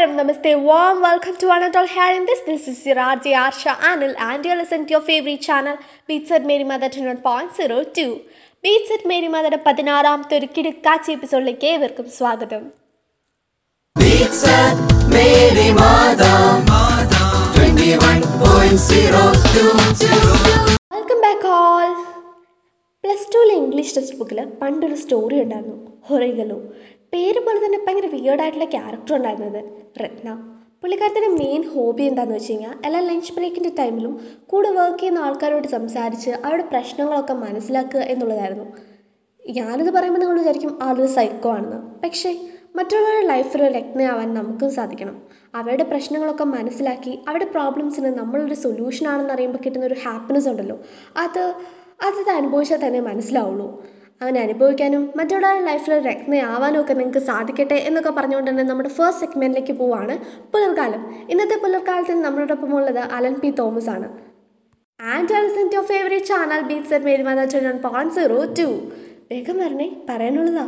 Namaskaram, Namaste, warm welcome to another here in this. This is your RJ Arsha Anil and you're listening to your favorite channel, Beats at Mary Mother 101.02. Beats at Mary മദയുടെ പതിനാറാമത്തെ ഒരു കിടുക്കാച്ചി എപ്പിസോഡിലേക്ക് ഏവർക്കും സ്വാഗതം Beats at Mary Mada 21.022 welcome back all plus ടുവിലെ English text ബുക്കിൽ പണ്ടൊരു സ്റ്റോറി ഉണ്ടായിരുന്നു ഹൊറൈഗലോ പേര് പോലെ തന്നെ ഭയങ്കര വിയേർഡായിട്ടുള്ള ക്യാരക്ടർ ഉണ്ടായിരുന്നത് രത്ന പുള്ളിക്കാരത്തിൻ്റെ മെയിൻ ഹോബി എന്താണെന്ന് വെച്ച് കഴിഞ്ഞാൽ എല്ലാ ലഞ്ച് ബ്രേക്കിൻ്റെ ടൈമിലും കൂടെ വർക്ക് ചെയ്യുന്ന ആൾക്കാരോട് സംസാരിച്ച് അവരുടെ പ്രശ്നങ്ങളൊക്കെ മനസ്സിലാക്കുക എന്നുള്ളതായിരുന്നു ഞാനിത് പറയുമ്പോൾ നിങ്ങൾ വിചാരിക്കും ആളൊരു സൈക്കോ ആണെന്ന് പക്ഷേ മറ്റുള്ളവരുടെ ലൈഫിൽ രത്നയാവാൻ നമുക്കും സാധിക്കണം അവരുടെ പ്രശ്നങ്ങളൊക്കെ മനസ്സിലാക്കി അവരുടെ പ്രോബ്ലംസിന് നമ്മളൊരു സൊല്യൂഷൻ ആണെന്ന് അറിയുമ്പോൾ കിട്ടുന്ന ഒരു ഹാപ്പിനെസ് ഉണ്ടല്ലോ അത് അത് അനുഭവിച്ചാൽ തന്നെ മനസ്സിലാവുള്ളൂ അങ്ങനെ അനുഭവിക്കാനും മറ്റുള്ളവരുടെ ലൈഫിൽ രത്നയാവാനും ഒക്കെ നിങ്ങൾക്ക് സാധിക്കട്ടെ എന്നൊക്കെ പറഞ്ഞുകൊണ്ട് തന്നെ നമ്മുടെ ഫസ്റ്റ് സെഗ്മെൻറ്റിലേക്ക് പോവാണ് പുലർക്കാലം ഇന്നത്തെ പുലർക്കാലത്തിൽ നമ്മളോടൊപ്പം ഉള്ളത് അലൻ പി തോമസ് ആണ് and listen to favourite channel beats at Mary Mother ചൊല്ലൻ പോയിന്റ് സീറോ ടു വേഗം വരണേ പറയാനുള്ളതാ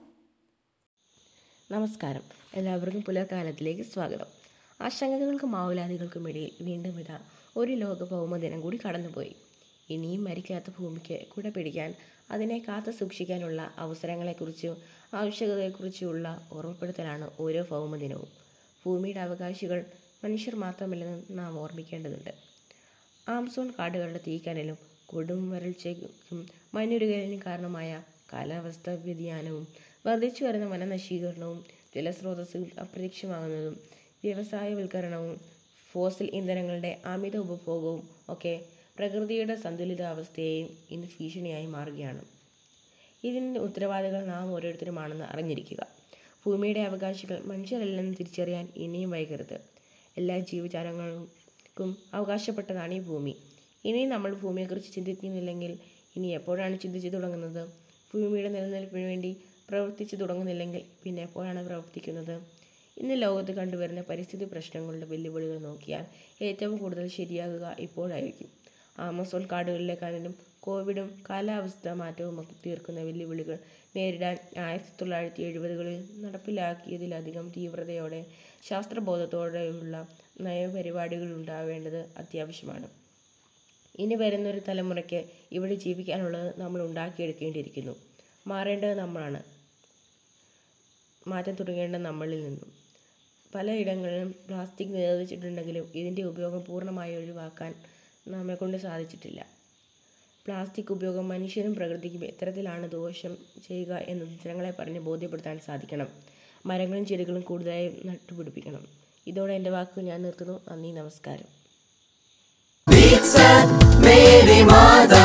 നമസ്കാരം എല്ലാവർക്കും പുലർക്കാലത്തിലേക്ക് സ്വാഗതം ആശങ്കകൾക്കും മാവുലാദികൾക്കും ഇടയിൽ വീണ്ടും ഇതാ ഒരു ലോക ഭൗമദിനം കൂടി കടന്നുപോയി ഇനിയും മരിക്കാത്ത ഭൂമിക്ക് കുട പിടിക്കാൻ അതിനെ കാത്തു സൂക്ഷിക്കാനുള്ള അവസരങ്ങളെക്കുറിച്ചും ആവശ്യകതയെക്കുറിച്ചുമുള്ള ഓർമ്മപ്പെടുത്തലാണ് ഓരോ ഭൗമദിനവും ഭൂമിയുടെ അവകാശികൾ മനുഷ്യർ മാത്രമല്ലെന്ന് നാം ഓർമ്മിക്കേണ്ടതുണ്ട് ആംസോൺ കാടുകളുടെ തീക്കനലും കൊടും വരൾച്ചയ്ക്കും മഞ്ഞുരുകലിനും കാരണമായ കാലാവസ്ഥാ വ്യതിയാനവും വർദ്ധിച്ചു വരുന്ന വനനശീകരണവും ജലസ്രോതസ്സുകൾ അപ്രത്യക്ഷമാകുന്നതും വ്യവസായവൽക്കരണവും ഫോസിൽ ഇന്ധനങ്ങളുടെ അമിത ഉപഭോഗവും ഒക്കെ പ്രകൃതിയുടെ സന്തുലിതാവസ്ഥയെയും ഇന്ന് ഭീഷണിയായി മാറുകയാണ് ഇതിൻ്റെ ഉത്തരവാദികൾ നാം ഓരോരുത്തരുമാണെന്ന് അറിഞ്ഞിരിക്കുക ഭൂമിയുടെ അവകാശികൾ മനുഷ്യരല്ലെന്ന് തിരിച്ചറിയാൻ ഇനിയും വൈകരുത് എല്ലാ ജീവജാലങ്ങൾക്കും അവകാശപ്പെട്ടതാണ് ഈ ഭൂമി ഇനിയും നമ്മൾ ഭൂമിയെക്കുറിച്ച് ചിന്തിക്കുന്നില്ലെങ്കിൽ ഇനി എപ്പോഴാണ് ചിന്തിച്ചു തുടങ്ങുന്നത് ഭൂമിയുടെ നിലനിൽപ്പിന് വേണ്ടി പ്രവർത്തിച്ചു തുടങ്ങുന്നില്ലെങ്കിൽ പിന്നെ എപ്പോഴാണ് പ്രവർത്തിക്കുന്നത് ഇന്ന് ലോകത്ത് കണ്ടുവരുന്ന പരിസ്ഥിതി പ്രശ്നങ്ങളുടെ വെല്ലുവിളികൾ നോക്കിയാൽ ഏറ്റവും കൂടുതൽ ശരിയാകുക ഇപ്പോഴായിരിക്കും ആമസോൺ കാടുകളിലെ കനലും കോവിഡും കാലാവസ്ഥ മാറ്റവും ഒക്കെ തീർക്കുന്ന വെല്ലുവിളികൾ നേരിടാൻ ആയിരത്തി തൊള്ളായിരത്തി എഴുപതുകളിൽ നടപ്പിലാക്കിയതിലധികം തീവ്രതയോടെ ശാസ്ത്രബോധത്തോടെയുള്ള നയപരിപാടികൾ ഉണ്ടാവേണ്ടത് അത്യാവശ്യമാണ് ഇനി വരുന്നൊരു തലമുറയ്ക്ക് ഇവിടെ ജീവിക്കാനുള്ളത് നമ്മൾ ഉണ്ടാക്കിയെടുക്കേണ്ടിയിരിക്കുന്നു മാറേണ്ടത് നമ്മളാണ് മാറ്റം തുടങ്ങേണ്ടത് നമ്മളിൽ നിന്നും പലയിടങ്ങളിലും പ്ലാസ്റ്റിക് നിരോധിച്ചിട്ടുണ്ടെങ്കിലും ഇതിൻ്റെ ഉപയോഗം പൂർണ്ണമായി ഒഴിവാക്കാൻ നമ്മെ കൊണ്ട് സാധിച്ചിട്ടില്ല പ്ലാസ്റ്റിക് ഉപയോഗം മനുഷ്യനും പ്രകൃതിക്കും എത്തരത്തിലാണ് ദോഷം ചെയ്യുക എന്ന് ജനങ്ങളെ പറഞ്ഞ് ബോധ്യപ്പെടുത്താൻ സാധിക്കണം മരങ്ങളും ചെടികളും കൂടുതലായി നട്ടുപിടിപ്പിക്കണം ഇതോടെ എൻ്റെ വാക്കുകൾ ഞാൻ നിർത്തുന്നു നന്ദി നമസ്കാരം Beats at Mary Mada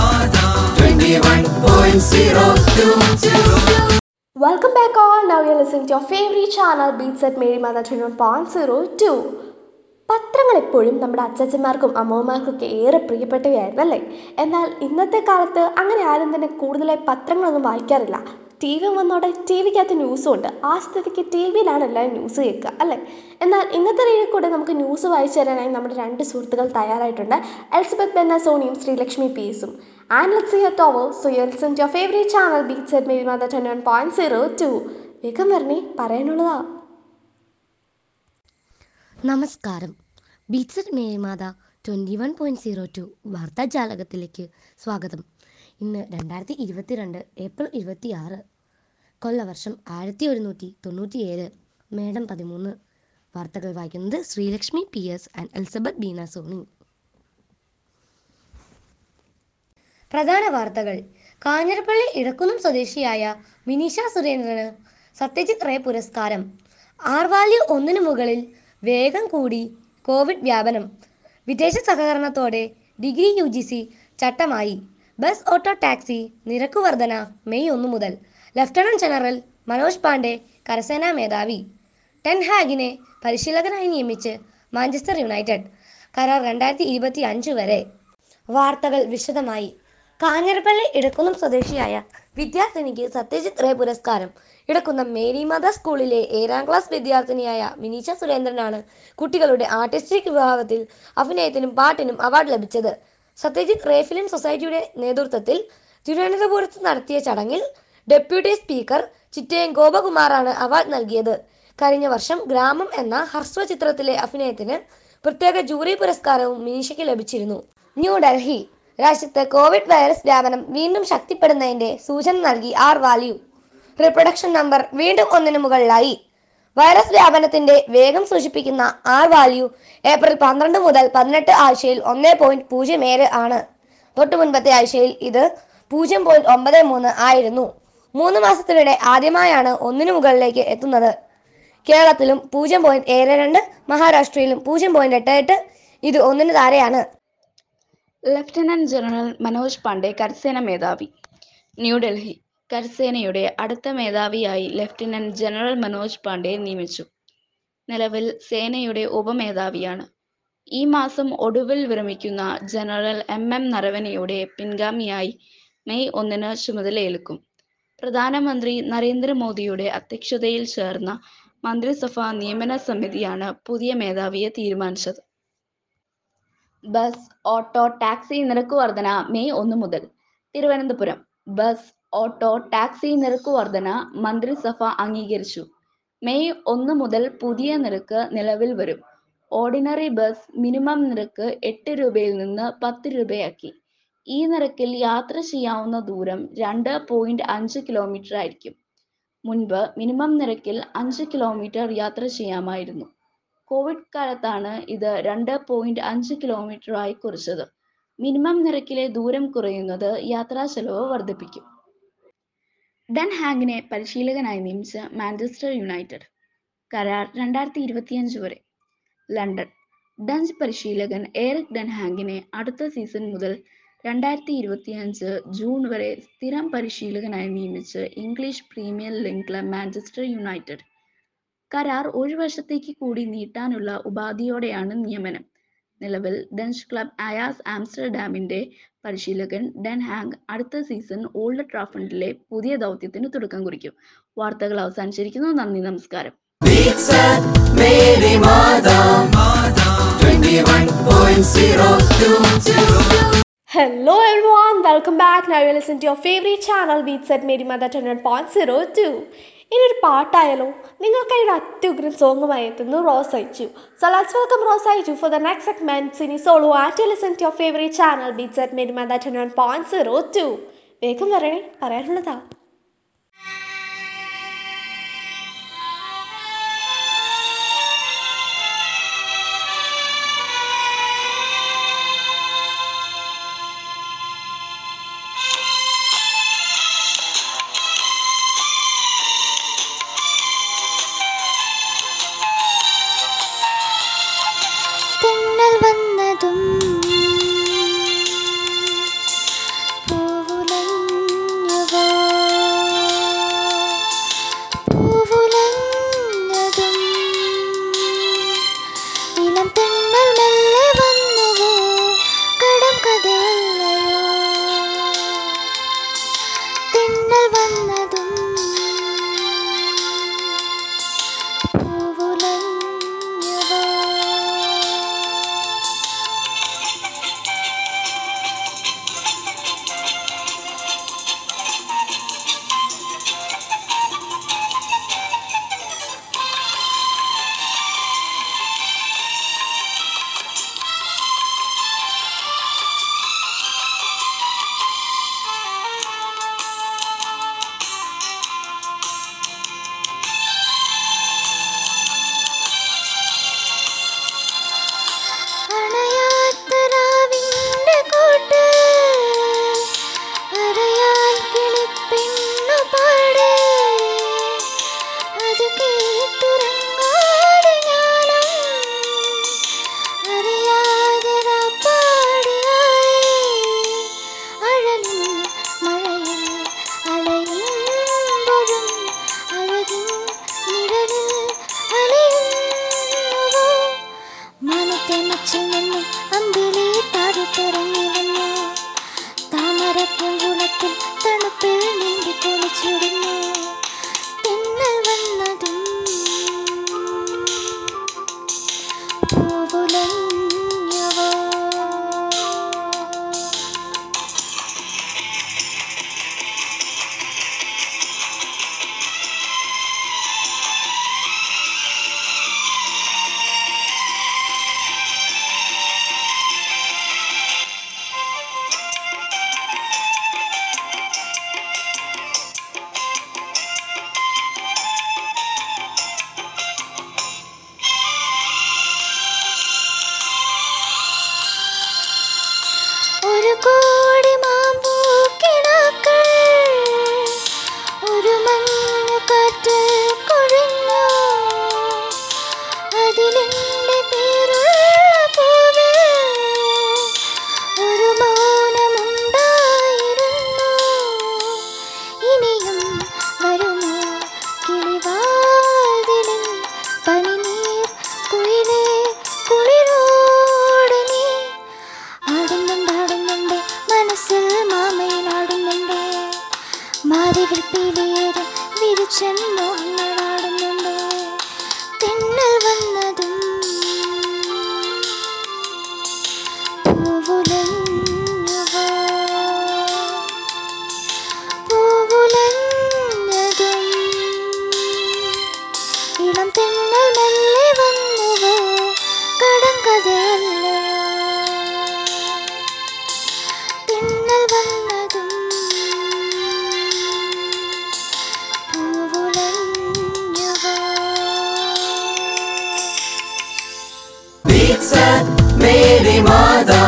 21.022 welcome back all now you listen to your favourite channel beats at Mary Mother twenty one point zero two പത്രങ്ങൾ എപ്പോഴും നമ്മുടെ അച്ഛച്ചന്മാർക്കും അമ്മമാർക്കും ഒക്കെ ഏറെ പ്രിയപ്പെട്ടവയായിരുന്നു അല്ലേ എന്നാൽ ഇന്നത്തെ കാലത്ത് അങ്ങനെ ആരും തന്നെ കൂടുതലായി പത്രങ്ങളൊന്നും വായിക്കാറില്ല ടി വി വന്നോടെ ടി വിക്കകത്ത് ന്യൂസും ഉണ്ട് ആ സ്ഥിതിക്ക് ടി വിയിലാണ് എല്ലാവരും ന്യൂസ് കേൾക്കുക അല്ലേ എന്നാൽ ഇന്നത്തെ രീതിയിൽ കൂടെ നമുക്ക് ന്യൂസ് വായിച്ചു തരാനായി നമ്മുടെ രണ്ട് സുഹൃത്തുക്കൾ തയ്യാറായിട്ടുണ്ട് എലിസബത്ത് ബെന്ന സോണിയും ശ്രീലക്ഷ്മി പി എസും and let's hear to her so you listen to your favourite channel beats at Mary Mother twenty one point zero two വേഗം വരണേ പറയാനുള്ളതാ നമസ്കാരം beats at Mary Matha twenty one point zero two വാർത്താജാലകത്തിലേക്ക് സ്വാഗതം ഇന്ന് രണ്ടായിരത്തി ഇരുപത്തിരണ്ട് ഏപ്രിൽ ഇരുപത്തി ആറ് കൊല്ലവർഷം ആയിരത്തി ഒരുന്നൂറ്റി തൊണ്ണൂറ്റിയേഴ് മേഡം പതിമൂന്ന് വാർത്തകൾ വായിക്കുന്നത് Sreelakshmi P S and Elizabeth Beena Soni പ്രധാന വാർത്തകൾ കാഞ്ഞിരപ്പള്ളി ഇടക്കുന്നം സ്വദേശിയായ വിനീഷ സുരേന്ദ്രന് സത്യജിത് റേ പുരസ്കാരം ആർ വാല്യൂ ഒന്നിനു മുകളിൽ വേഗം കൂടി കോവിഡ് വ്യാപനം വിദേശ സഹകരണത്തോടെ ഡിഗ്രി യു ജി സി ചട്ടമായി ബസ് ഓട്ടോ ടാക്സി നിരക്ക് വർധന മെയ് ഒന്ന് മുതൽ ലഫ്റ്റനന്റ് ജനറൽ മനോജ് പാണ്ഡെ കരസേനാ മേധാവി ടെൻ ഹാഗിനെ പരിശീലകനായി നിയമിച്ച് മാഞ്ചസ്റ്റർ യുണൈറ്റഡ് കരാർ രണ്ടായിരത്തി ഇരുപത്തി അഞ്ച് വരെ വാർത്തകൾ വിശദമായി കാഞ്ഞിരപ്പള്ളി ഇടക്കുന്നം സ്വദേശിയായ വിദ്യാർത്ഥിനിക്ക് സത്യജിത് റേ പുരസ്കാരം ഇടക്കുന്നം മേരി മാത സ്കൂളിലെ ഏഴാം ക്ലാസ് വിദ്യാർത്ഥിനിയായ മിനീഷ സുരേന്ദ്രനാണ് കുട്ടികളുടെ ആർട്ടിസ്റ്റിക് വിഭാഗത്തിൽ അഭിനയത്തിനും പാട്ടിനും അവാർഡ് ലഭിച്ചത് സത്യജിത് റേ ഫിലിം സൊസൈറ്റിയുടെ നേതൃത്വത്തിൽ തിരുവനന്തപുരത്ത് നടത്തിയ ചടങ്ങിൽ ഡെപ്യൂട്ടി സ്പീക്കർ ചിറ്റയം ഗോപകുമാറാണ് അവാർഡ് നൽകിയത് കഴിഞ്ഞ വർഷം ഗ്രാമം എന്ന ഹ്രസ്വ ചിത്രത്തിലെ അഭിനയത്തിന് പ്രത്യേക ജൂറി പുരസ്കാരവും മിനിഷയ്ക്ക് ലഭിച്ചിരുന്നു ന്യൂഡൽഹി രാജ്യത്ത് കോവിഡ് വൈറസ് വ്യാപനം വീണ്ടും ശക്തിപ്പെടുന്നതിന്റെ സൂചന നൽകി ആർ വാല്യൂ റിപ്രൊഡക്ഷൻ നമ്പർ വീണ്ടും ഒന്നിനു മുകളിലായി വൈറസ് വ്യാപനത്തിന്റെ വേഗം സൂചിപ്പിക്കുന്ന ആർ വാല്യൂ ഏപ്രിൽ പന്ത്രണ്ട് മുതൽ പതിനെട്ട് ആഴ്ചയിൽ ഒന്ന് പോയിന്റ് പൂജ്യം ഏഴ് ആണ് തൊട്ടു മുൻപത്തെ ആഴ്ചയിൽ ഇത് പൂജ്യം പോയിന്റ് ഒമ്പത് മൂന്ന് ആയിരുന്നു മൂന്ന് മാസത്തിനിടെ ആദ്യമായാണ് ഒന്നിനു മുകളിലേക്ക് എത്തുന്നത് കേരളത്തിലും പൂജ്യം പോയിന്റ് ഏഴ് രണ്ട് മഹാരാഷ്ട്രയിലും പൂജ്യം പോയിന്റ് എട്ട് എട്ട് ഇത് ഒന്നിന് താഴെയാണ് ലഫ്റ്റനന്റ് ജനറൽ മനോജ് പാണ്ഡെ കരസേന മേധാവി ന്യൂഡൽഹി കരസേനയുടെ അടുത്ത മേധാവിയായി ലഫ്റ്റനന്റ് ജനറൽ മനോജ് പാണ്ഡെ നിയമിച്ചു നിലവിൽ സേനയുടെ ഉപമേധാവിയാണ് ഈ മാസം ഒടുവിൽ വിരമിക്കുന്ന ജനറൽ എം എം നരവനെയുടെ പിൻഗാമിയായി മെയ് ഒന്നിന് ചുമതലയേൽക്കും പ്രധാനമന്ത്രി നരേന്ദ്രമോദിയുടെ അധ്യക്ഷതയിൽ ചേർന്ന മന്ത്രിസഭാ നിയമന സമിതിയാണ് പുതിയ മേധാവിയെ തീരുമാനിച്ചത് ബസ് ഓട്ടോ ടാക്സി നിരക്ക് വർധന മെയ് ഒന്ന് മുതൽ തിരുവനന്തപുരം ബസ് ഓട്ടോ ടാക്സി നിരക്ക് വർധന മന്ത്രിസഭ അംഗീകരിച്ചു മെയ് ഒന്ന് മുതൽ പുതിയ നിരക്ക് നിലവിൽ വരും ഓർഡിനറി ബസ് മിനിമം നിരക്ക് എട്ട് രൂപയിൽ നിന്ന് പത്ത് രൂപയാക്കി ഈ നിരക്കിൽ യാത്ര ചെയ്യാവുന്ന ദൂരം രണ്ട് പോയിന്റ് അഞ്ച് കിലോമീറ്റർ ആയിരിക്കും മുൻപ് മിനിമം നിരക്കിൽ അഞ്ച് കിലോമീറ്റർ യാത്ര ചെയ്യാമായിരുന്നു കോവിഡ് കാലത്താണ് ഇത് രണ്ട് പോയിന്റ് അഞ്ച് കിലോമീറ്ററായി കുറിച്ചത് മിനിമം നിരക്കിലെ ദൂരം കുറയുന്നത് യാത്രാ ചെലവ് വർദ്ധിപ്പിക്കും ഡൻ ഹാങ്ങിനെ പരിശീലകനായി നിയമിച്ച മാഞ്ചസ്റ്റർ യുണൈറ്റഡ് കരാർ രണ്ടായിരത്തി ഇരുപത്തിയഞ്ച് വരെ ലണ്ടൻ ഡച്ച് പരിശീലകൻ എറിക് ഡൻ ഹാങ്ങിനെ അടുത്ത സീസൺ മുതൽ രണ്ടായിരത്തി ഇരുപത്തിയഞ്ച് ജൂൺ വരെ സ്ഥിരം പരിശീലകനായി നിയമിച്ച് English Premier League club Manchester United കരാർ ഒരു വർഷത്തേക്ക് കൂടി നീട്ടാനുള്ള ഉപാധിയോടെയാണ് നിയമനം നിലവിൽ ഡച്ച് ക്ലബ് അയാസ് ആംസ്റ്റർഡാമിന്റെ പരിശീലകൻ ഡെൻ ഹാങ് അടുത്ത സീസൺ ഓൾഡ് ട്രാഫണ്ടിലെ പുതിയ ദൗത്യത്തിന് തുടക്കം കുറിക്കും വാർത്തകൾ അവസാനിച്ചിരിക്കുന്നു നന്ദി നമസ്കാരം Beats at Mary Mada 21.02 Hello everyone, welcome back. Now you listen to your favorite channel Beats at Mary Mother 100.02. ഇനി ഒരു പാട്ടായാലോ നിങ്ങൾക്കായി ഒരു അത്യുഗ്രൻ സോങ്ങുമായി എത്തുന്നു റോസ് അയച്ചു സോ ലെറ്റ്സ് വെൽക്കം റോസ് അയച്ചു ഫോർ ദ നെക്സ്റ്റ് സെഗ്മെന്റ് ഇനി സോളോ ആറ്റ് listen to your favourite channel beats at Mary Mother ten one point zero two വേഗം വരണേ പറയാനുള്ളതാ തെന്നൽ വന്നതും പൂവുലഞ്ഞുവോ പൂവുലഞ്ഞതും ഇളം തെന്നൽ മെല്ലെ വന്നുവോ കടം കഥയല്ലയോ തെന്നൽ വന്നതും പൂവുലഞ്ഞുവോ അണയാത്ത രാവിന്റെ കൂട്ട് അറിയാൻ കിളിപ്പെണ്ണു പാടേ അത് കേട്ടുറങ്ങാതെ ഞാനും അറിയാതെ പാടിയായി അഴലിൽ മഴയിൽ അലയുമ്പോഴും അഴകിൻ നിഴലിൽ അലയുന്നുവോ മാനത്തെ മച്ചിൽ നിന്നും അമ്പിളി താഴോട്ടിറങ്ങി വന്നു താമര പൂങ്കുളത്തിൽ തണുപ്പിൽ നീന്തി കുളിച്ചിടുന്നു തെന്നൽ വന്നതും പൂവുലഞ്ഞുവോ മാമയിലാടുന്നുണ്ട് മാറികൾ പീലിയേറും വിരിച്ചൻ മോഹങ്ങളാടുന്നുണ്ട് തെന്നൽ വന്നതും പൂവുലഞ്ഞുവോ പൂവുലഞ്ഞതും ഇളം തെന്നൽ മെല്ലെ വന്നുവോ കടങ്കഥയല്ലയോ തെന്നൽ വന്നതും പൂവുലഞ്ഞുവോ Beats at Mary Mada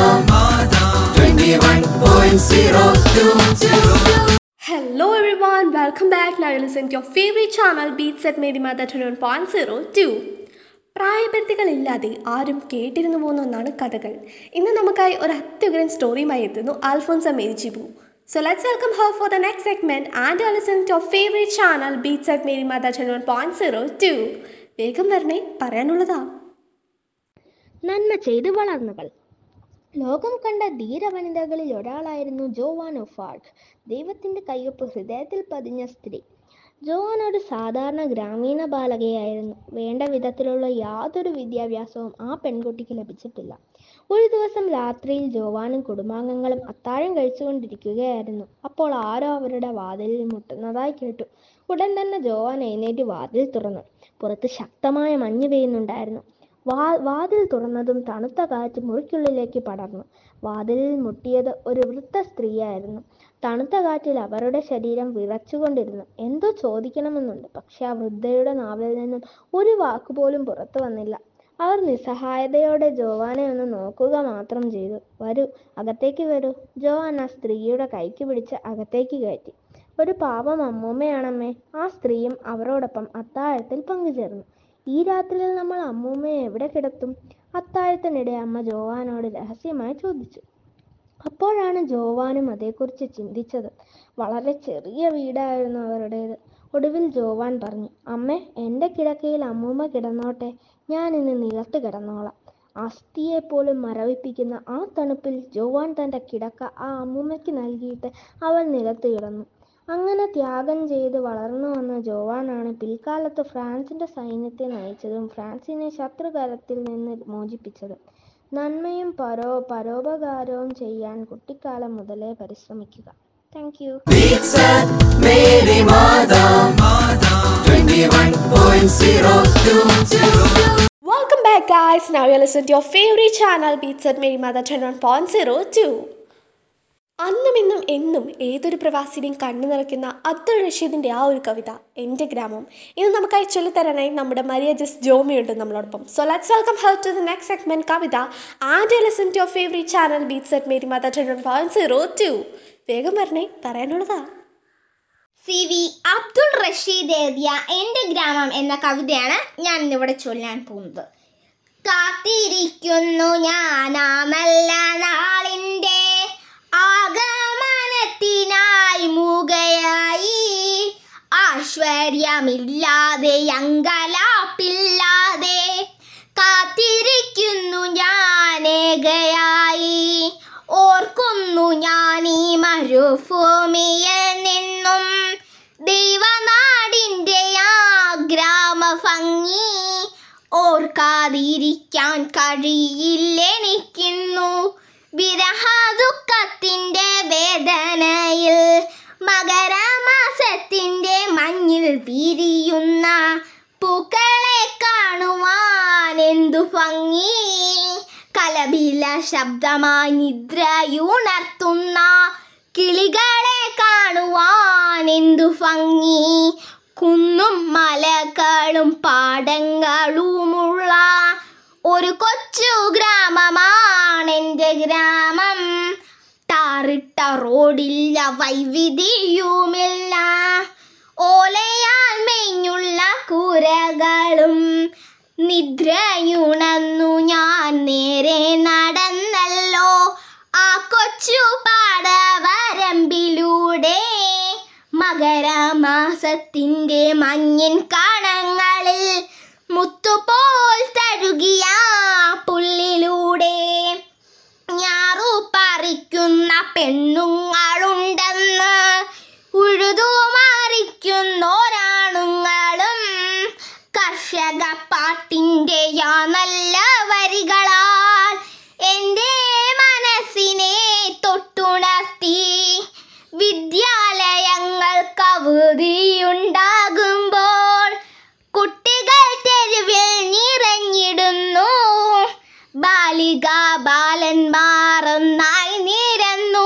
21.022 Hello everyone, welcome back. Now you listen to your favorite channel Beats at Mary Mother 21.02. പ്രായപരിധികളില്ലാതെ ആരും കേട്ടിരുന്നു പോകുന്ന ഒന്നാണ് കഥകൾ ഇന്ന് നമുക്കായി ഒരു അത്യുഗ്രൻ സ്റ്റോറിയുമായി എത്തുന്നു ആൽഫോൻസ മേരിജിബു so let's welcome her for the next segment and listen to your favourite channel beats at Mary മാത twenty one point zero two വേഗം വരണേ പറയാനുള്ളതാ നന്മ ചെയ്ത് വളർന്നവൾ ലോകം കണ്ട ധീരവനിതകളിൽ ഒരാളായിരുന്നു ജോവാൻ ഓഫ് ആർക്ക് ദൈവത്തിന്റെ കയ്യൊപ്പ് ഹൃദയത്തിൽ പതിഞ്ഞ സ്ത്രീ ജോവാൻ ഒരു സാധാരണ ഗ്രാമീണ ബാലകയായിരുന്നു വേണ്ട വിധത്തിലുള്ള യാതൊരു വിദ്യാഭ്യാസവും ആ പെൺകുട്ടിക്ക് ലഭിച്ചിട്ടില്ല ഒരു ദിവസം രാത്രിയിൽ ജോവാനും കുടുംബാംഗങ്ങളും അത്താഴം കഴിച്ചുകൊണ്ടിരിക്കുകയായിരുന്നു അപ്പോൾ ആരോ അവരുടെ വാതിലിൽ മുട്ടുന്നതായി കേട്ടു ഉടൻ തന്നെ ജോവാൻ എഴുന്നേറ്റ് വാതിൽ തുറന്നു പുറത്ത് ശക്തമായ മഞ്ഞ് പെയ്യുന്നുണ്ടായിരുന്നു വാ വാതിൽ തുറന്നതും തണുത്ത കാറ്റ് മുറിക്കുള്ളിലേക്ക് പടർന്നു വാതിലിൽ മുട്ടിയത് ഒരു വൃദ്ധ സ്ത്രീയായിരുന്നു തണുത്ത കാറ്റിൽ അവരുടെ ശരീരം വിറച്ചുകൊണ്ടിരുന്നു എന്തോ ചോദിക്കണമെന്നുണ്ട് പക്ഷെ ആ വൃദ്ധയുടെ നാവിൽ നിന്നും ഒരു വാക്കുപോലും പുറത്തു വന്നില്ല അവർ നിസ്സഹായതയോടെ ജോവാനെ ഒന്ന് നോക്കുക മാത്രം ചെയ്തു വരൂ അകത്തേക്ക് വരൂ ജോവാൻ ആ സ്ത്രീയുടെ കൈക്ക് പിടിച്ച് അകത്തേക്ക് കയറ്റി ഒരു പാവം അമ്മൂമ്മയാണമ്മേ ആ സ്ത്രീയും അവരോടൊപ്പം അത്താഴത്തിൽ പങ്കുചേർന്നു ഈ രാത്രിയിൽ നമ്മൾ അമ്മൂമ്മയെ എവിടെ കിടത്തും അത്താഴത്തിനിടെ അമ്മ ജോവാനോട് രഹസ്യമായി ചോദിച്ചു അപ്പോഴാണ് ജോവാനും അതേക്കുറിച്ച് ചിന്തിച്ചത് വളരെ ചെറിയ വീടായിരുന്നു അവരുടേത് ഒടുവിൽ ജോവാൻ പറഞ്ഞു അമ്മേ എൻ്റെ കിടക്കയിൽ അമ്മൂമ്മ കിടന്നോട്ടെ ഞാൻ ഇന്ന് നിലത്ത് കിടന്നോളാം അസ്ഥിയെപ്പോലും മരവിപ്പിക്കുന്ന ആ തണുപ്പിൽ ജോവാൻ തൻ്റെ കിടക്ക ആ അമ്മൂമ്മയ്ക്ക് നൽകിയിട്ട് അവൾ നിലത്ത് കിടന്നു അങ്ങനെ ത്യാഗം ചെയ്ത് വളർന്നു വന്ന ജോവാനാണ് പിൽക്കാലത്ത് ഫ്രാൻസിന്റെ സൈന്യത്തെ നയിച്ചതും ഫ്രാൻസിനെ ശത്രുകരത്തിൽ നിന്ന് മോചിപ്പിച്ചതും നന്മയും പരോ പരോപകാരവും ചെയ്യാൻ കുട്ടിക്കാലം മുതലേ പരിശ്രമിക്കുക thank you Beats at Mary Mada 21.022 Welcome back, guys. Now you're listening to your favorite channel, Beats at Mary Mother 21.02. അന്നും ഇന്നും എന്നും ഏതൊരു പ്രവാസിയുടെയും കണ്ണു നിറയ്ക്കുന്ന അബ്ദുൾ റഷീദിൻ്റെ ആ ഒരു കവിത എൻ്റെ ഗ്രാമം ഇത് നമുക്കായി ചൊല്ലിത്തരാനായി നമ്മുടെ മരിയ ജസ് ജോമിയുണ്ട് നമ്മളോടൊപ്പം so let's welcome help to the next segment കവിത and listen to your favourite channel beats at Mary Mother ten point zero two വേഗം വരണേ പറയാനുള്ളതാ സി വി അബ്ദുൾ റഷീദ് എഴുതിയ എൻ്റെ ഗ്രാമം എന്ന കവിതയാണ് ഞാൻ ഇന്നിവിടെ ചൊല്ലാൻ പോകുന്നത് കാത്തിരിക്കുന്നു ഞാൻ ആ നല്ല നാളിൻ്റെ ആഗമനത്തിനായി മൂകയായി ആശ്വര്യമില്ലാതെ അങ്കലാപ്പില്ലാതെ കാത്തിരിക്കുന്നു ഞാൻ ഏകയായി ഓർക്കുന്നു ഞാൻ ഈ മരുഭൂമിയിൽ നിന്നും ദൈവനാടിൻ്റെ ആ ഗ്രാമഭംഗി ഓർക്കാതിരിക്കാൻ കഴിയില്ലെനിക്കുന്നു വിരഹദുഃഖത്തിൻ്റെ വേദനയിൽ മകരമാസത്തിൻ്റെ മഞ്ഞിൽ വിരിയുന്ന പൂക്കളെ കാണുവാൻ എന്തു ഭംഗി കലപില ശബ്ദമായി നിദ്രയുണർത്തുന്ന കിളികളെ കാണുവാൻ എന്തു ഭംഗി കുന്നും മലകളും പാടങ്ങളുമുള്ള ഒരു കൊച്ചു ഗ്രാമമാണ് എൻ്റെ ഗ്രാമം ടാറിട്ട റോഡില്ല വൈവിധ്യവുമില്ല ഓലയാൽ മേഞ്ഞുള്ള കൂരകളും നിദ്രയുണന്നു ഞാൻ നേരെ നടന്നല്ലോ ആ കൊച്ചു പാടവരമ്പിലൂടെ മകരമാസത്തിൻ്റെ മഞ്ഞിൻ കണങ്ങളിൽ മുത്തുപോൽ തഴുകിയ പുല്ലിലൂടെ ഞാറു പറിക്കുന്ന പെണ്ണുങ്ങളുണ്ട് ഗ്രാമത്തി വിദ്യാലയങ്ങൾ കവുതിയുണ്ടാകുമ്പോൾ കുട്ടികൾ തെരുവിൽ നിറഞ്ഞിടുന്നു ബാലിക ബാലന്മാർ ഒന്നായി നിരന്നു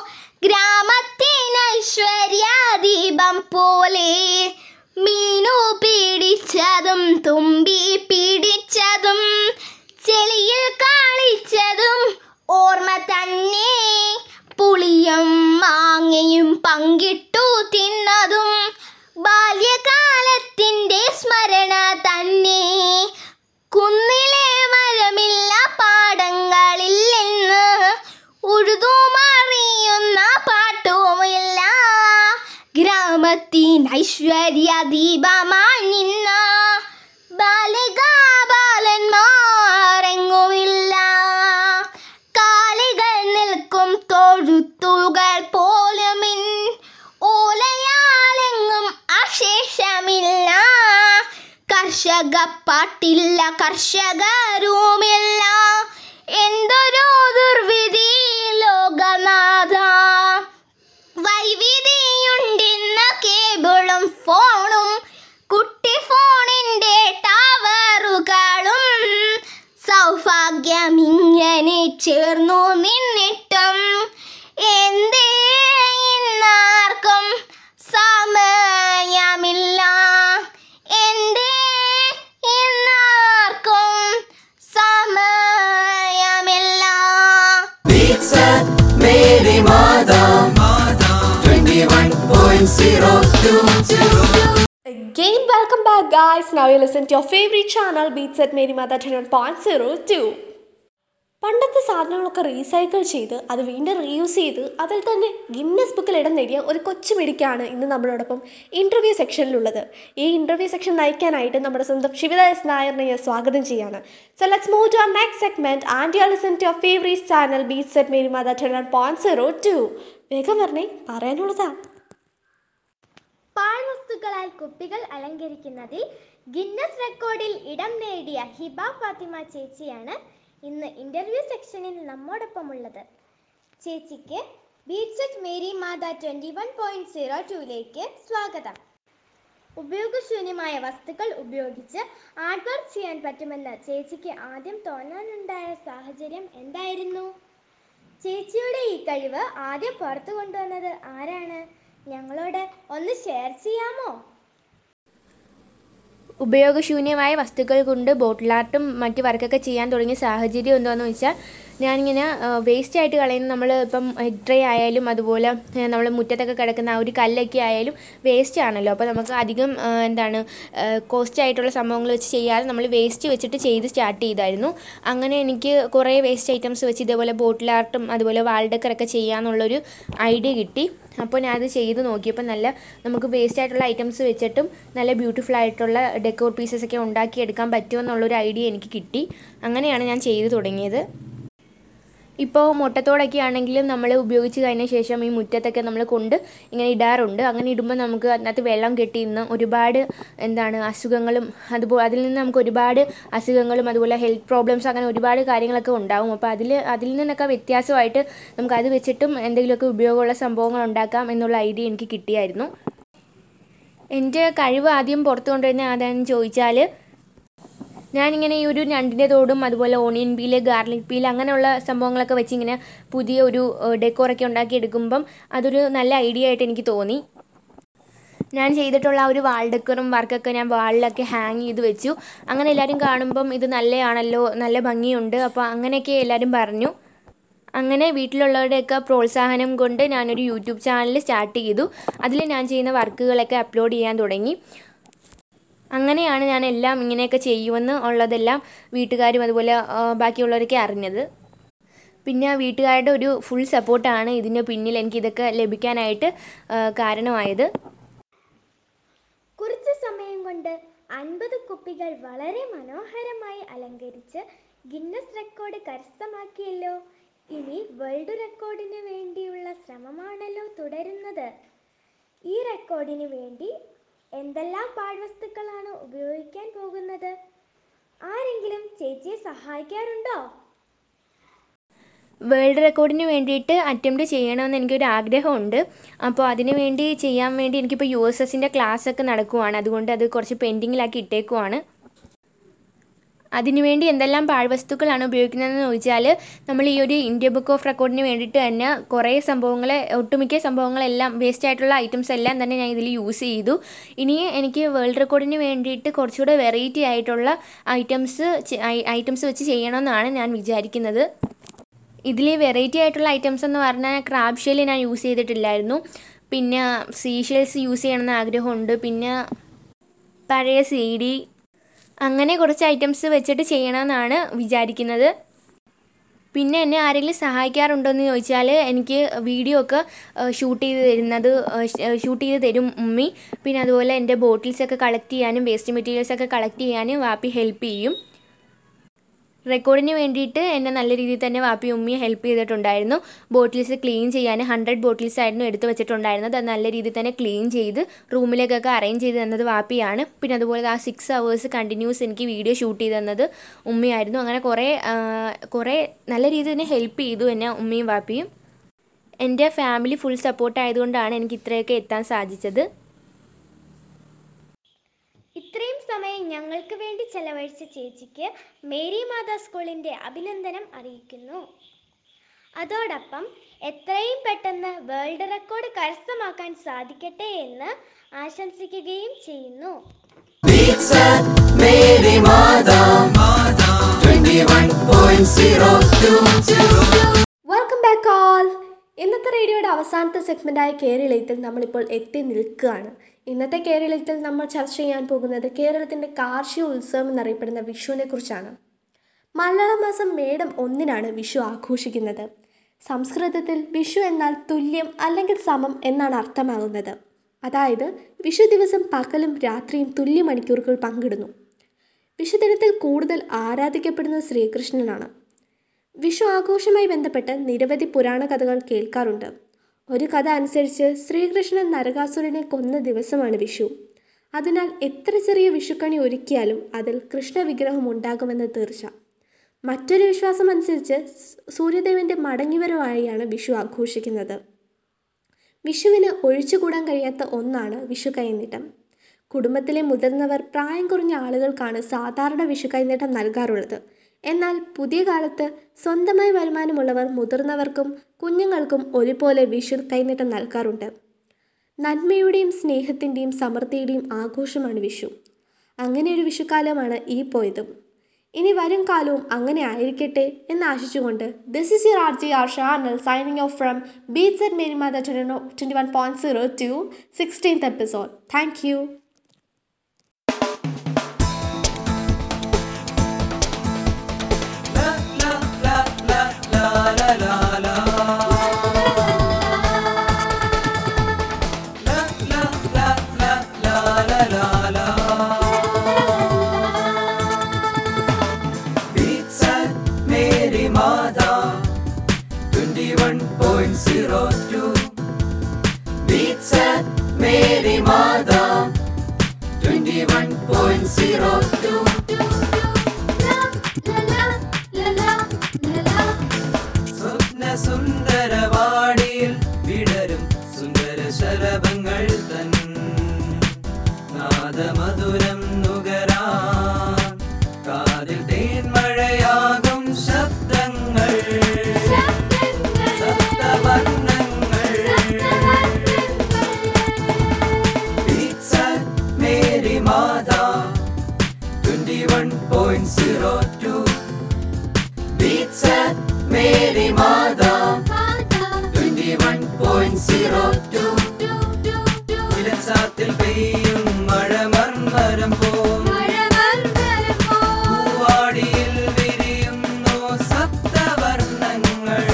ഗ്രാമത്തിനൈശ്വര്യാദീപം പോലെ മീനു പിടിച്ചതും തുമ്പി പിടിച്ചതും ചെളിയിൽ കളിച്ചതും ഓർമ്മ തന്നെ പുളിയും മാങ്ങയും പങ്കിട്ടു തിന്നതും ബാല്യകാലത്തിൻ്റെ സ്മരണ തന്നെ കുന്നിലെ മരമില്ല പാടങ്ങളിൽ നിന്ന് ഉഴുതുമറിയുന്ന പാട്ടുമില്ല ഗ്രാമത്തിൻ ഐശ്വര്യ ദീപമായി നിന്ന ബാലിക ബാലന്മാരെങ്ങുമില്ല കാലികൾ നിൽക്കും തൊഴുത്തുകൾ പോലുമിൻ ഓലയാലെങ്ങും അശേഷമില്ല കർഷക പാട്ടില്ല കർഷകരുമില്ല എന്തൊരു ദുർവിധി ലോകനാഥ വൈവിധ്യയുണ്ടെന്ന കേബിളും ഫോണും കുട്ടി ഫോണിൻ്റെ ടവറുകളും സൗഭാഗ്യമിങ്ങനെ ചേർന്നു നിന്നിട്ടും എന്തേ ഇന്നാർക്കും സമയമില്ല എന്തേ ഇന്നാർക്കും സമയമില്ല Beats at Mary Mata 21.022 Again, welcome back, guys. Now you listen to your favorite channel, Beats at Mary Mother 10.02. പണ്ടത്തെ സാധനങ്ങളൊക്കെ റീസൈക്കിൾ ചെയ്ത് അത് വീണ്ടും റീയൂസ് ചെയ്ത് അതിൽ തന്നെ ഗിന്നസ് ബുക്കിൽ ഇടം നേടിയ ഒരു കൊച്ചു മിടിക്കാണ് ഇന്ന് നമ്മളോടൊപ്പം ഇൻ്റർവ്യൂ സെക്ഷനിലുള്ളത് ഈ ഇൻ്റർവ്യൂ സെക്ഷൻ നയിക്കാനായിട്ട് നമ്മുടെ സ്വന്തം ശിവദ എസ് നായറിനെ ഞാൻ സ്വാഗതം ചെയ്യാണ് so let's move to next segment and you listen to your favourite channel beats at Mary Mother ten point zero two വേഗം പറഞ്ഞേ പറയാനുള്ളതാ പാഴ്വസ്തുക്കളാൽ കുപ്പികൾ അലങ്കരിക്കുന്നതിൽ ഗിന്നസ് റെക്കോർഡിൽ ഇടം നേടിയ ഹിബ ഫാത്തിമ ചേച്ചിയാണ് ഇന്ന് ഇന്റർവ്യൂ സെക്ഷനിൽ നമ്മോടൊപ്പമുള്ളത് ചേച്ചിക്ക് ബീറ്റ്സെറ്റ് മേരി മാത ട്വൻറ്റി വൺ പോയിൻറ്റ് സീറോ ടൂയിലേക്ക് സ്വാഗതം ഉപയോഗശൂന്യമായ വസ്തുക്കൾ ഉപയോഗിച്ച് ആർട്ട് വർക്ക് ചെയ്യാൻ പറ്റുമെന്ന് ചേച്ചിക്ക് ആദ്യം തോന്നാനുണ്ടായ സാഹചര്യം എന്തായിരുന്നു ചേച്ചിയുടെ ഈ കഴിവ് ആദ്യം പുറത്തു കൊണ്ടുവന്നത് ആരാണ് ഞങ്ങളോട് ഒന്ന് ഷെയർ ചെയ്യാമോ ഉപയോഗശൂന്യമായ വസ്തുക്കൾ കൊണ്ട് ബോട്ടിൽ ആർട്ടും മറ്റ് വർക്കൊക്കെ ചെയ്യാൻ തുടങ്ങിയ സാഹചര്യം എന്താണെന്ന് വെച്ചാൽ ഞാനിങ്ങനെ വേസ്റ്റ് ആയിട്ട് കളയുന്ന നമ്മൾ ഇപ്പം എഗ് ട്രേ ആയാലും അതുപോലെ നമ്മൾ മുറ്റത്തൊക്കെ കിടക്കുന്ന ആ ഒരു കല്ലൊക്കെ ആയാലും വേസ്റ്റ് ആണല്ലോ അപ്പോൾ നമുക്ക് അധികം ആ, എന്താണ് കോസ്റ്റ് ആയിട്ടുള്ള സംഭവങ്ങൾ വെച്ച് ചെയ്യാതെ നമ്മൾ വേസ്റ്റ് വെച്ചിട്ട് ചെയ്ത് സ്റ്റാർട്ട് ചെയ്തായിരുന്നു അങ്ങനെ എനിക്ക് കുറേ വേസ്റ്റ് ഐറ്റംസ് വെച്ച് ഇതേപോലെ ബോട്ടിൽ ആർട്ടും അതുപോലെ വാൾ ഡെക്കറൊക്കെ ചെയ്യാമെന്നുള്ളൊരു ഐഡിയ കിട്ടി അപ്പോൾ ഞാനത് ചെയ്ത് നോക്കിയപ്പോൾ നല്ല നമുക്ക് വേസ്റ്റ് ആയിട്ടുള്ള ഐറ്റംസ് വെച്ചിട്ടും നല്ല ബ്യൂട്ടിഫുൾ ആയിട്ടുള്ള ഡെക്കോർ പീസസ് ഒക്കെ ഉണ്ടാക്കിയെടുക്കാൻ പറ്റുമെന്നുള്ളൊരു ഐഡിയ എനിക്ക് കിട്ടി അങ്ങനെയാണ് ഞാൻ ചെയ്ത് തുടങ്ങിയത് ഇപ്പോൾ മുട്ടത്തോടൊക്കെ ആണെങ്കിലും നമ്മൾ ഉപയോഗിച്ച് കഴിഞ്ഞ ശേഷം ഈ മുറ്റത്തൊക്കെ നമ്മൾ കൊണ്ട് ഇങ്ങനെ ഇടാറുണ്ട് അങ്ങനെ ഇടുമ്പോൾ നമുക്ക് അതിനകത്ത് വെള്ളം കെട്ടി നിന്ന് ഒരുപാട് എന്താണ് അസുഖങ്ങളും അതുപോലെ അതിൽ നിന്ന് നമുക്ക് ഒരുപാട് അസുഖങ്ങളും അതുപോലെ ഹെൽത്ത് പ്രോബ്ലംസ് അങ്ങനെ ഒരുപാട് കാര്യങ്ങളൊക്കെ ഉണ്ടാവും അപ്പോൾ അതിൽ അതിൽ നിന്നൊക്കെ വ്യത്യാസമായിട്ട് നമുക്ക് അത് വെച്ചിട്ടും എന്തെങ്കിലുമൊക്കെ ഉപയോഗമുള്ള സംഭവങ്ങൾ ഉണ്ടാക്കാം എന്നുള്ള ഐഡിയ എനിക്ക് കിട്ടിയായിരുന്നു എൻ്റെ കഴിവ് ആദ്യം പുറത്തു കൊണ്ടുവരുന്ന ആരാന്ന് ചോദിച്ചാൽ ഞാനിങ്ങനെ ഈ ഒരു ഞണ്ടിൻ്റെ തോടും അതുപോലെ ഓണിയൻ പീല് ഗാർലിക് പീൽ അങ്ങനെയുള്ള സംഭവങ്ങളൊക്കെ വെച്ച് ഇങ്ങനെ പുതിയ ഒരു ഡെക്കോറൊക്കെ ഉണ്ടാക്കി എടുക്കുമ്പം അതൊരു നല്ല ഐഡിയ ആയിട്ട് എനിക്ക് തോന്നി ഞാൻ ചെയ്തിട്ടുള്ള ആ ഒരു വാൾ ഡെക്കറും വർക്കൊക്കെ ഞാൻ വാളിലൊക്കെ ഹാങ് ചെയ്ത് വെച്ചു അങ്ങനെ എല്ലാവരും കാണുമ്പം ഇത് നല്ലതാണല്ലോ നല്ല ഭംഗിയുണ്ട് അപ്പോൾ അങ്ങനെയൊക്കെ എല്ലാവരും പറഞ്ഞു അങ്ങനെ വീട്ടിലുള്ളവരുടെയൊക്കെ പ്രോത്സാഹനം കൊണ്ട് ഞാനൊരു യൂട്യൂബ് ചാനൽ സ്റ്റാർട്ട് ചെയ്തു അതിൽ ഞാൻ ചെയ്യുന്ന വർക്കുകളൊക്കെ അപ്ലോഡ് ചെയ്യാൻ തുടങ്ങി അങ്ങനെയാണ് ഞാൻ എല്ലാം ഇങ്ങനെയൊക്കെ ചെയ്യുമെന്ന് ഉള്ളതെല്ലാം വീട്ടുകാരും അതുപോലെ ആ, ബാക്കിയുള്ളവരൊക്കെ അറിഞ്ഞത് പിന്നെ ആ വീട്ടുകാരുടെ ഒരു ഫുൾ സപ്പോർട്ടാണ് ഇതിന് പിന്നിൽ എനിക്ക് ഇതൊക്കെ ലഭിക്കാനായിട്ട് ആ, കാരണമായത് കുറച്ച് സമയം കൊണ്ട് അൻപത് കുപ്പികൾ വളരെ മനോഹരമായി അലങ്കരിച്ച് ഗിന്നസ് റെക്കോർഡ് കരസ്ഥമാക്കിയല്ലോ ഇനി വേൾഡ് റെക്കോർഡിന് വേണ്ടിയുള്ള ശ്രമമാണല്ലോ തുടരുന്നത് ഈ റെക്കോർഡിന് വേണ്ടി എന്തെല്ലാം പാഴ്വസ്തുക്കളാണ് ഉപയോഗിക്കാൻ പോകുന്നത് ആരെങ്കിലും ചേച്ചിയെ സഹായിക്കാറുണ്ടോ വേൾഡ് റെക്കോർഡിന് വേണ്ടിയിട്ട് അറ്റംപ്റ്റ് ചെയ്യണമെന്ന് എനിക്കൊരു ആഗ്രഹമുണ്ട് അപ്പോൾ അതിന് വേണ്ടി ചെയ്യാൻ വേണ്ടി എനിക്കിപ്പോൾ യു എസ് എസിൻ്റെ ക്ലാസ്സൊക്കെ നടക്കുവാണ് അതുകൊണ്ട് അത് കുറച്ച് പെൻഡിങ്ങിലാക്കി ഇട്ടേക്കുവാണ് അതിനുവേണ്ടി എന്തെല്ലാം പാഴ്വസ്തുക്കളാണ് ഉപയോഗിക്കുന്നതെന്ന് ചോദിച്ചാൽ നമ്മൾ ഈ ഒരു ഇന്ത്യ ബുക്ക് ഓഫ് റെക്കോർഡിന് വേണ്ടിയിട്ട് തന്നെ കുറേ സംഭവങ്ങൾ ഒട്ടുമിക്ക സംഭവങ്ങളെല്ലാം വേസ്റ്റ് ആയിട്ടുള്ള ഐറ്റംസ് എല്ലാം തന്നെ ഞാൻ ഇതിൽ യൂസ് ചെയ്തു ഇനി എനിക്ക് വേൾഡ് റെക്കോർഡിന് വേണ്ടിയിട്ട് കുറച്ചുകൂടെ വെറൈറ്റി ആയിട്ടുള്ള ഐറ്റംസ് ഐറ്റംസ് വെച്ച് ചെയ്യണമെന്നാണ് ഞാൻ വിചാരിക്കുന്നത് ഇതിൽ വെറൈറ്റി ആയിട്ടുള്ള ഐറ്റംസ് എന്ന് പറഞ്ഞാൽ ക്രാബ് ഷെല്ല് ഞാൻ യൂസ് ചെയ്തിട്ടില്ലായിരുന്നു പിന്നെ സീഷെൽസ് യൂസ് ചെയ്യണമെന്ന് ആഗ്രഹമുണ്ട് പിന്നെ പഴയ സി ഡി അങ്ങനെ കുറച്ച് ഐറ്റംസ് വെച്ചിട്ട് ചെയ്യണമെന്നാണ് വിചാരിക്കുന്നത് പിന്നെ എന്നെ ആരെങ്കിലും സഹായിക്കാറുണ്ടോ എന്ന് ചോദിച്ചാൽ എനിക്ക് വീഡിയോ ഒക്കെ ഷൂട്ട് ചെയ്ത് തരുന്നത് ഷൂട്ട് ചെയ്ത് തരും ഉമ്മി പിന്നെ അതുപോലെ എൻ്റെ ബോട്ടിൽസൊക്കെ കളക്ട് ചെയ്യാനും വേസ്റ്റ് മെറ്റീരിയൽസൊക്കെ കളക്ട് ചെയ്യാനും വാപ്പി ഹെൽപ്പ് ചെയ്യും റെക്കോർഡിന് വേണ്ടിയിട്ട് എന്നെ നല്ല രീതിയിൽ തന്നെ വാപ്പി ഉമ്മി ഹെൽപ്പ് ചെയ്തിട്ടുണ്ടായിരുന്നു ബോട്ടിൽസ് ക്ലീൻ ചെയ്യാൻ ഹൺഡ്രഡ് ബോട്ടിൽസ് ആയിരുന്നു എടുത്ത് വെച്ചിട്ടുണ്ടായിരുന്നത് അത് നല്ല രീതിയിൽ തന്നെ ക്ലീൻ ചെയ്ത് റൂമിലേക്കൊക്കെ അറേഞ്ച് ചെയ്ത് തന്നത് വാപ്പിയാണ് പിന്നെ അതുപോലെ ആ സിക്സ് അവേഴ്സ് കണ്ടിന്യൂസ് എനിക്ക് വീഡിയോ ഷൂട്ട് ചെയ്ത് തന്നത് ഉമ്മയായിരുന്നു അങ്ങനെ കുറേ ആ, കുറേ നല്ല രീതിയിൽ തന്നെ ഹെൽപ്പ് ചെയ്തു എന്നെ ഉമ്മയും വാപ്പിയും എൻ്റെ ഫാമിലി ഫുൾ സപ്പോർട്ട് ആയതുകൊണ്ടാണ് എനിക്ക് ഇത്രയൊക്കെ എത്താൻ സാധിച്ചത് ഇത്രയും സമയം ഞങ്ങൾക്ക് വേണ്ടി ചെലവഴിച്ച ചേച്ചിക്ക് മേരി മാതാ സ്കൂളിൻ്റെ അഭിനന്ദനം അറിയിക്കുന്നു അതോടൊപ്പം എത്രയും പെട്ടെന്ന് വേൾഡ് റെക്കോർഡ് കരസ്ഥമാക്കാൻ സാധിക്കട്ടെ എന്ന് ആശംസിക്കുകയും ചെയ്യുന്നു Beats at Mary Mada 21.02 welcome back all ഇന്നത്തെ റേഡിയോയുടെ അവസാനത്തെ സെഗ്മെൻ്റായ കേരളത്തിൽ നമ്മളിപ്പോൾ എത്തി നിൽക്കുകയാണ് ഇന്നത്തെ കേരളത്തിൽ നമ്മൾ ചർച്ച ചെയ്യാൻ പോകുന്നത് കേരളത്തിൻ്റെ കാർഷിക ഉത്സവം എന്നറിയപ്പെടുന്ന വിഷുവിനെ കുറിച്ചാണ് മലയാള മാസം മേടം ഒന്നിനാണ് വിഷു ആഘോഷിക്കുന്നത് സംസ്കൃതത്തിൽ വിഷു എന്നാൽ തുല്യം അല്ലെങ്കിൽ സമം എന്നാണ് അർത്ഥമാകുന്നത് അതായത് വിഷു ദിവസം പകലും രാത്രിയും തുല്യ മണിക്കൂറുകൾ പങ്കിടുന്നു വിഷുദിനത്തിൽ കൂടുതൽ ആരാധിക്കപ്പെടുന്നത് ശ്രീകൃഷ്ണനാണ് വിഷു ആഘോഷവുമായി ബന്ധപ്പെട്ട് നിരവധി പുരാണ കഥകൾ കേൾക്കാറുണ്ട് ഒരു കഥ അനുസരിച്ച് ശ്രീകൃഷ്ണൻ നരകാസുരനെ കൊന്ന ദിവസമാണ് വിഷു അതിനാൽ എത്ര ചെറിയ വിഷുക്കണി ഒരുക്കിയാലും അതിൽ കൃഷ്ണ വിഗ്രഹം ഉണ്ടാകുമെന്ന് തീർച്ച മറ്റൊരു വിശ്വാസം അനുസരിച്ച് സ് സൂര്യദേവന്റെ മടങ്ങിവരവായാണ് വിഷു ആഘോഷിക്കുന്നത് വിഷുവിന് ഒഴിച്ചുകൂടാൻ കഴിയാത്ത ഒന്നാണ് വിഷു കൈനീട്ടം കുടുംബത്തിലെ മുതിർന്നവർ പ്രായം കുറഞ്ഞ ആളുകൾക്കാണ് സാധാരണ വിഷു കൈനീട്ടം നൽകാറുള്ളത് എന്നാൽ പുതിയ കാലത്ത് സ്വന്തമായി വരുമാനമുള്ളവർ മുതിർന്നവർക്കും കുഞ്ഞുങ്ങൾക്കും ഒരുപോലെ വിഷു കൈനീട്ടം നൽകാറുണ്ട് നന്മയുടെയും സ്നേഹത്തിൻ്റെയും സമൃദ്ധിയുടെയും ആഘോഷമാണ് വിഷു അങ്ങനെ ഒരു വിഷുക്കാലമാണ് ഈ പോയതും ഇനി വരും കാലവും അങ്ങനെ ആയിരിക്കട്ടെ എന്ന് ആശിച്ചുകൊണ്ട് this is your R G R ഷാനൽ signing off from beats at Mary Mother twenty one point zero two sixteenth episode thank you Beats at Mary Mada 21.02 Beats at Mary Mada 21.02 സ്വപ്ന സുന്ദരവാടിയിൽ വിടരും സുന്ദര ശലഭങ്ങൾ തൻ നാദമധുരം നുകരാൻ കാതിൽ തേൻമഴയാകും ശബ്ദങ്ങൾ സപ്തവർണ്ണങ്ങൾ Beats at Mary Mada 21.02 Beats at Mary Mada 21.02 ഇലച്ചാത്തിൽ പെയ്യും മഴ മർമരം പോം പൂവാടിയിൽ വിരിയുന്നു സപ്തവർണ്ണങ്ങൾ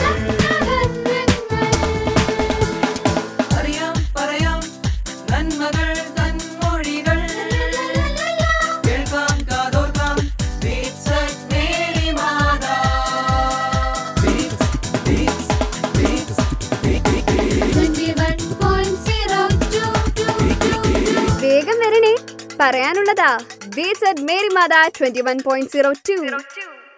അറിയാം പറയാം നന്മകൾ തന്മൊഴികൾ കേൾക്കാം കാതോർക്കാം Beats at Mary Mada. Beats, beats, beats, beats, വേഗം വരണേ പറയാനുള്ളതാ ബീറ്റ്സ് അറ്റ് മേരി മാത twenty one point zero to